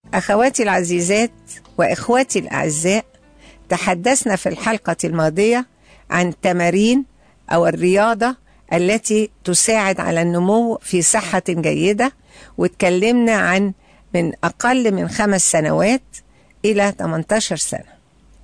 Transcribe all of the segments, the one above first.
أخواتي العزيزات وإخواتي الأعزاء تحدثنا في الحلقة الماضية عن تمارين أو الرياضة التي تساعد على النمو في صحة جيدة واتكلمنا عن من أقل من خمس سنوات إلى 18 سنة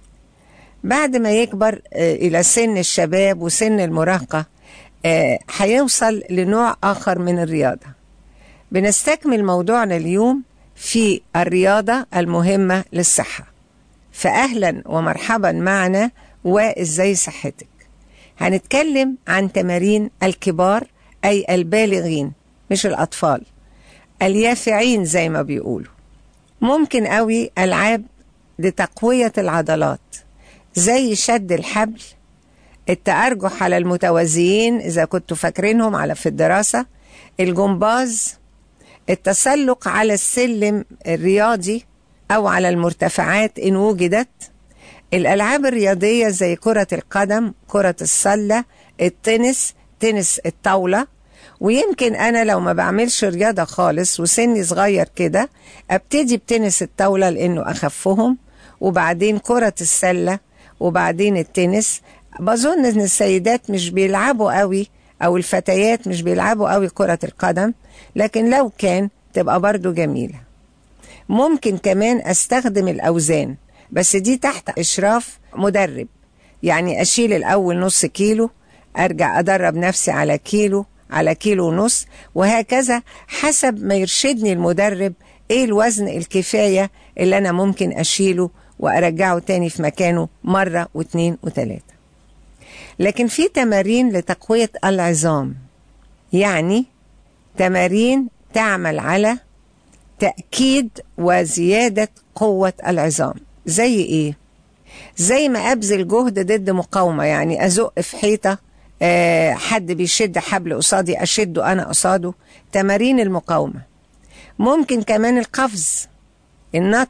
بعد ما يكبر إلى سن الشباب وسن المراهقة هيوصل لنوع آخر من الرياضة بنستكمل موضوعنا اليوم في الرياضة المهمة للصحة فأهلا ومرحبا معنا وإزاي صحتك هنتكلم عن تمارين الكبار أي البالغين مش الأطفال اليافعين زي ما بيقولوا ممكن قوي ألعاب لتقوية العضلات زي شد الحبل التأرجح على المتوازيين إذا كنتوا فاكرينهم على في الدراسة الجمباز التسلق على السلم الرياضي أو على المرتفعات إن وجدت الألعاب الرياضية زي كرة القدم كرة السلة التنس تنس الطاولة ويمكن أنا لو ما بعملش رياضة خالص وسني صغير كده أبتدي بتنس الطاولة لأنه أخفهم وبعدين كرة السلة وبعدين التنس بظن ان السيدات مش بيلعبوا قوي او الفتيات مش بيلعبوا قوي كرة القدم لكن لو كان تبقى برضو جميلة ممكن كمان استخدم الاوزان بس دي تحت اشراف مدرب يعني اشيل الاول نص كيلو ارجع ادرب نفسي على كيلو على كيلو ونص وهكذا حسب ما يرشدني المدرب ايه الوزن الكفاية اللي انا ممكن اشيله وارجعه تاني في مكانه مرة واثنين وثلاثة لكن في تمارين لتقوية العظام يعني تمارين تعمل على تأكيد وزيادة قوة العظام زي ايه؟ زي ما أبذل جهد ضد مقاومة يعني أزق في حيطة أه حد بيشد حبل قصادي أشده أنا قصاده تمارين المقاومة ممكن كمان القفز النط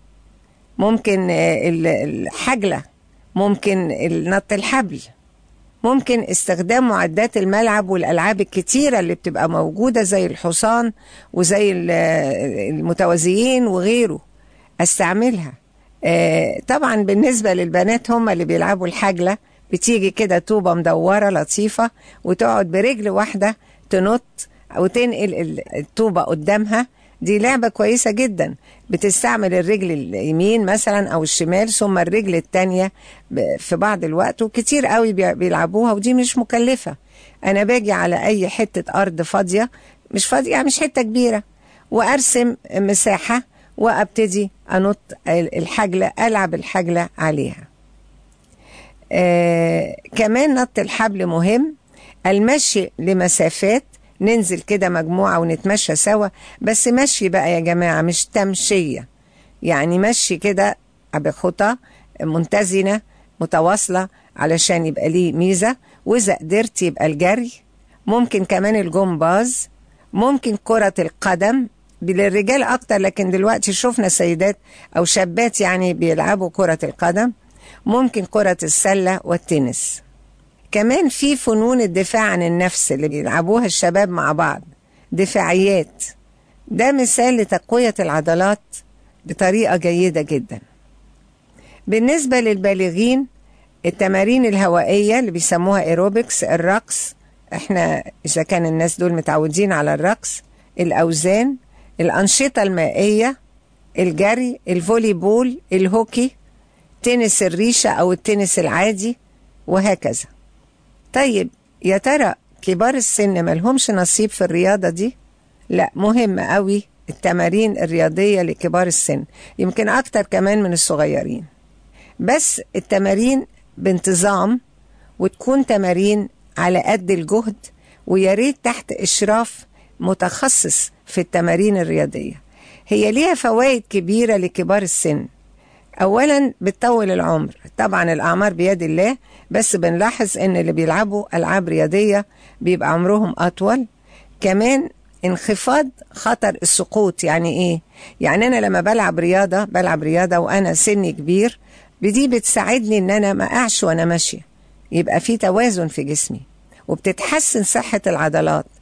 ممكن الحجلة ممكن نط الحبل ممكن استخدام معدات الملعب والألعاب الكتيرة اللي بتبقى موجودة زي الحصان وزي المتوازيين وغيره استعملها طبعا بالنسبة للبنات هم اللي بيلعبوا الحجلة بتيجي كده طوبة مدورة لطيفة وتقعد برجل واحدة تنط وتنقل الطوبة قدامها دي لعبة كويسة جدا بتستعمل الرجل اليمين مثلا أو الشمال ثم الرجل التانية في بعض الوقت وكتير قوي بيلعبوها ودي مش مكلفة أنا باجي على أي حتة أرض فاضية مش فاضية يعني مش حتة كبيرة وأرسم مساحة وأبتدي أنط الحجلة ألعب الحجلة عليها آه كمان نط الحبل مهم المشي لمسافات ننزل كده مجموعة ونتمشى سوا بس مشي بقى يا جماعة مش تمشية يعني مشي كده بخطى متزنة متواصلة علشان يبقى ليه ميزة وإذا قدرت يبقى الجري ممكن كمان الجمباز ممكن كرة القدم للرجال أكتر لكن دلوقتي شفنا سيدات أو شابات يعني بيلعبوا كرة القدم ممكن كرة السلة والتنس كمان في فنون الدفاع عن النفس اللي بيلعبوها الشباب مع بعض دفاعيات ده مثال لتقوية العضلات بطريقة جيدة جدا بالنسبة للبالغين التمارين الهوائية اللي بيسموها ايروبكس الرقص احنا اذا كان الناس دول متعودين على الرقص الاوزان الانشطة المائية الجري الفولي بول الهوكي تنس الريشة او التنس العادي وهكذا طيب يا ترى كبار السن ملهمش نصيب في الرياضة دي؟ لا مهم قوي التمارين الرياضية لكبار السن يمكن أكتر كمان من الصغيرين بس التمارين بانتظام وتكون تمارين على قد الجهد ويا ريت تحت إشراف متخصص في التمارين الرياضية هي ليها فوائد كبيرة لكبار السن أولا بتطول العمر طبعا الأعمار بيد الله بس بنلاحظ ان اللي بيلعبوا العاب رياضيه بيبقى عمرهم اطول كمان انخفاض خطر السقوط يعني ايه يعني انا لما بلعب رياضه بلعب رياضه وانا سني كبير بدي بتساعدني ان انا ما اقعش وانا ماشيه يبقى في توازن في جسمي وبتتحسن صحه العضلات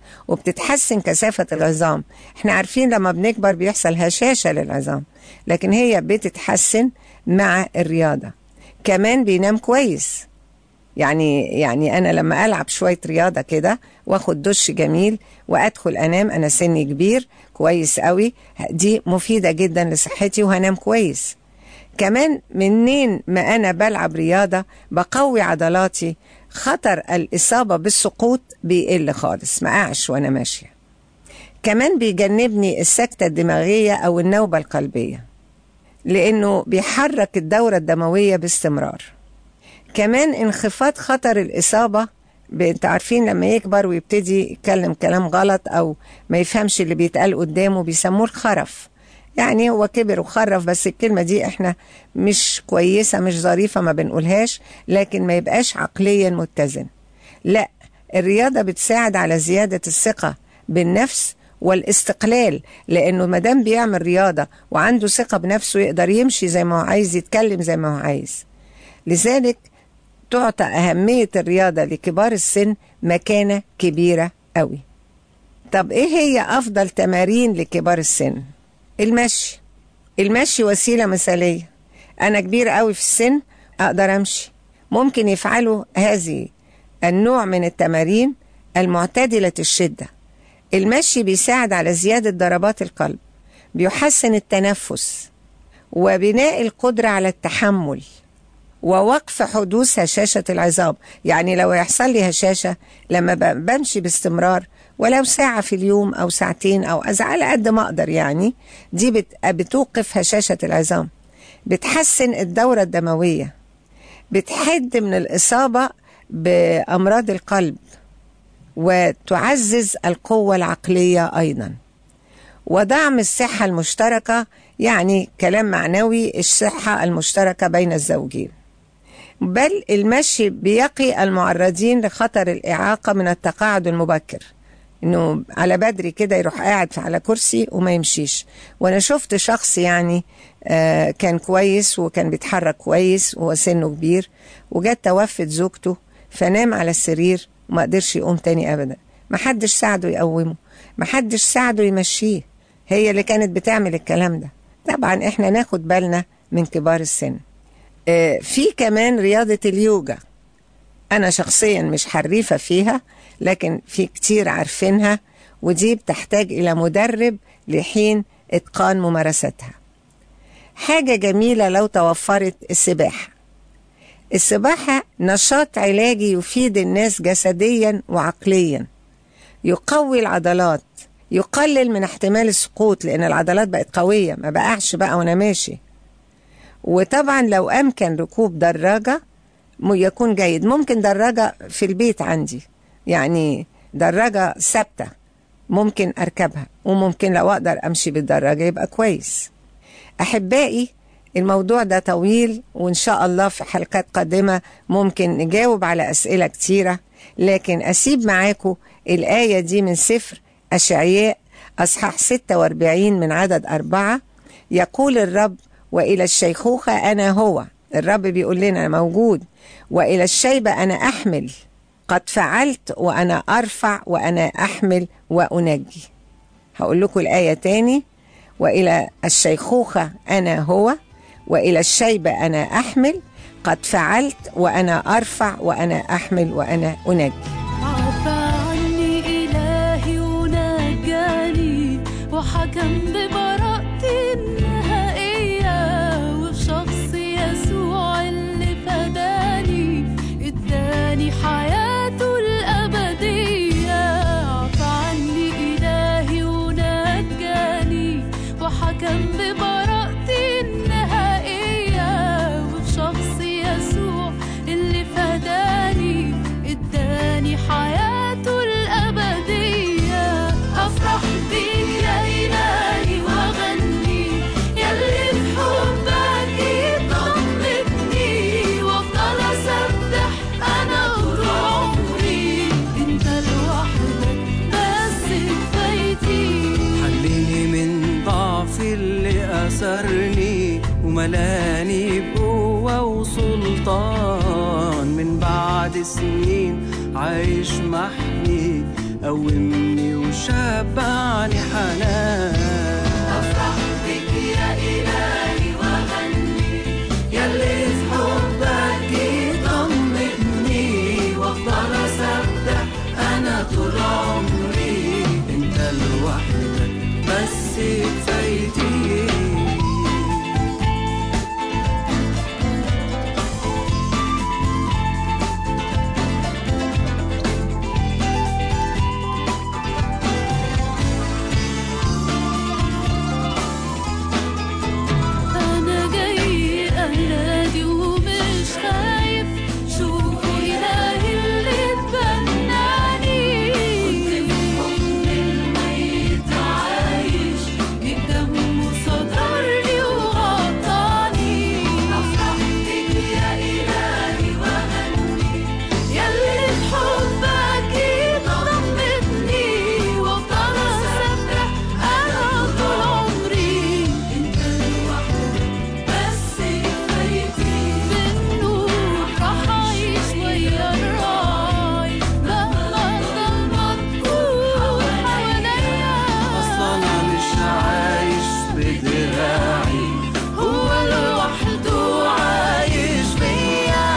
وبتتحسن كثافة العظام احنا عارفين لما بنكبر بيحصل هشاشة للعظام لكن هي بتتحسن مع الرياضة كمان بينام كويس يعني يعني انا لما العب شويه رياضه كده واخد دش جميل وادخل انام انا سني كبير كويس قوي دي مفيده جدا لصحتي وهنام كويس كمان منين ما انا بلعب رياضه بقوي عضلاتي خطر الاصابه بالسقوط بيقل خالص ما اقعش وانا ماشيه كمان بيجنبني السكته الدماغيه او النوبه القلبيه لانه بيحرك الدوره الدمويه باستمرار كمان انخفاض خطر الإصابة انت عارفين لما يكبر ويبتدي يتكلم كلام غلط أو ما يفهمش اللي بيتقال قدامه بيسموه الخرف يعني هو كبر وخرف بس الكلمة دي احنا مش كويسة مش ظريفة ما بنقولهاش لكن ما يبقاش عقليا متزن لا الرياضة بتساعد على زيادة الثقة بالنفس والاستقلال لانه ما دام بيعمل رياضه وعنده ثقه بنفسه يقدر يمشي زي ما هو عايز يتكلم زي ما هو عايز لذلك تعطى أهمية الرياضة لكبار السن مكانة كبيرة قوي طب إيه هي أفضل تمارين لكبار السن؟ المشي المشي وسيلة مثالية أنا كبير قوي في السن أقدر أمشي ممكن يفعلوا هذه النوع من التمارين المعتدلة الشدة المشي بيساعد على زيادة ضربات القلب بيحسن التنفس وبناء القدرة على التحمل ووقف حدوث هشاشة العظام يعني لو يحصل لي هشاشة لما بمشي باستمرار ولو ساعة في اليوم أو ساعتين أو على قد ما أقدر يعني دي بتوقف هشاشة العظام بتحسن الدورة الدموية بتحد من الإصابة بأمراض القلب وتعزز القوة العقلية أيضا ودعم الصحة المشتركة يعني كلام معنوي الصحة المشتركة بين الزوجين بل المشي بيقي المعرضين لخطر الإعاقة من التقاعد المبكر انه على بدري كده يروح قاعد على كرسي وما يمشيش وانا شفت شخص يعني آه كان كويس وكان بيتحرك كويس وهو سنه كبير وجت توفت زوجته فنام على السرير وما قدرش يقوم تاني ابدا ما حدش ساعده يقومه ما حدش ساعده يمشيه هي اللي كانت بتعمل الكلام ده طبعا احنا ناخد بالنا من كبار السن في كمان رياضة اليوجا أنا شخصيا مش حريفة فيها لكن في كتير عارفينها ودي بتحتاج إلى مدرب لحين إتقان ممارستها حاجة جميلة لو توفرت السباحة السباحة نشاط علاجي يفيد الناس جسديا وعقليا يقوي العضلات يقلل من احتمال السقوط لأن العضلات بقت قوية ما بقعش بقى وأنا ماشي وطبعا لو أمكن ركوب دراجة يكون جيد ممكن دراجة في البيت عندي يعني دراجة ثابتة ممكن أركبها وممكن لو أقدر أمشي بالدراجة يبقى كويس أحبائي الموضوع ده طويل وإن شاء الله في حلقات قادمة ممكن نجاوب على أسئلة كتيرة لكن أسيب معاكم الآية دي من سفر أشعياء أصحاح 46 من عدد أربعة يقول الرب وإلى الشيخوخة أنا هو الرب بيقول لنا أنا موجود وإلى الشيبة أنا أحمل قد فعلت وأنا أرفع وأنا أحمل وأنجي هقول لكم الآية تاني وإلى الشيخوخة أنا هو وإلى الشيبة أنا أحمل قد فعلت وأنا أرفع وأنا أحمل وأنا أنجي عفى عني إلهي ونجاني وحكم ببراءتي النهائية وفي شخص يسوع اللي فداني اداني حياته الأبدية عفى عني إلهي ونجاني وحكم ببراءتي النهائية وفي شخص يسوع اللي فداني اداني حياته الأبدية أفرح بيك يا إلهي وأغني يلي في حبك يطمني وأفضل أسبح أنا طول عمري أنت لوحدك بس كفايتي حليني من ضعفي اللي أسرني وملاني بقوة وسلطان من بعد سنين عايش محمي قومني وشبعني حنان أفرح بك يا إلهي وأغني يلي في حبك يطمئني وأفضل أسبح أنا طول عمري انت لوحدك بس كفايتي أنا جاي أنادي ومش خايف شوفوا إلهي اللي اتبناني كنت في حضن الميت عايش الدم صدرني وغطاني أفرح بك يا إلهي وأغني يلي في حبك يطمئني وأفضل أسبح أنا طول عمري أنت لوحدك بس كفايتي بالنور راح أعيش ويا الراعي مهما الضلمة تكون حواليا اصلا انا مش عايش بدراعي هو لوحده عايش فيا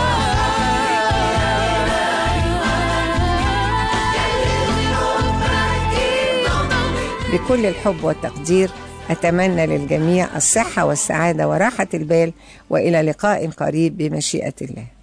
بكل الحب والتقدير أتمنى للجميع الصحة والسعادة وراحة البال وإلى لقاء قريب بمشيئة الله